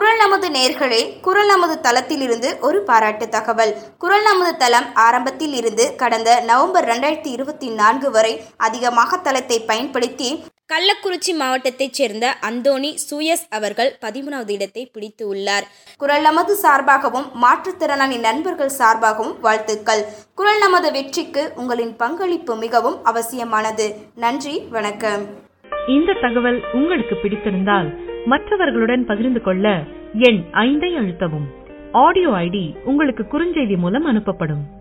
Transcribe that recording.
குரல் நமது நேர்களே குரல் நமது தளத்திலிருந்து ஒரு பாராட்டு தகவல் குரல் நமது தளம் ஆரம்பத்தில் இருந்து கடந்த நவம்பர் ரெண்டாயிரத்தி இருபத்தி நான்கு வரை அதிகமாக தளத்தை பயன்படுத்தி கள்ளக்குறிச்சி மாவட்டத்தைச் சேர்ந்த அந்தோணி சூயஸ் அவர்கள் பதிமூணாவது இடத்தை பிடித்து உள்ளார் குரல் நமது சார்பாகவும் மாற்றுத்திறனாளி நண்பர்கள் சார்பாகவும் வாழ்த்துக்கள் குரல் நமது வெற்றிக்கு உங்களின் பங்களிப்பு மிகவும் அவசியமானது நன்றி வணக்கம் இந்த தகவல் உங்களுக்கு பிடித்திருந்தால் மற்றவர்களுடன் பகிர்ந்து கொள்ள எண் ஐந்தை அழுத்தவும் ஆடியோ ஐடி உங்களுக்கு குறுஞ்செய்தி மூலம் அனுப்பப்படும்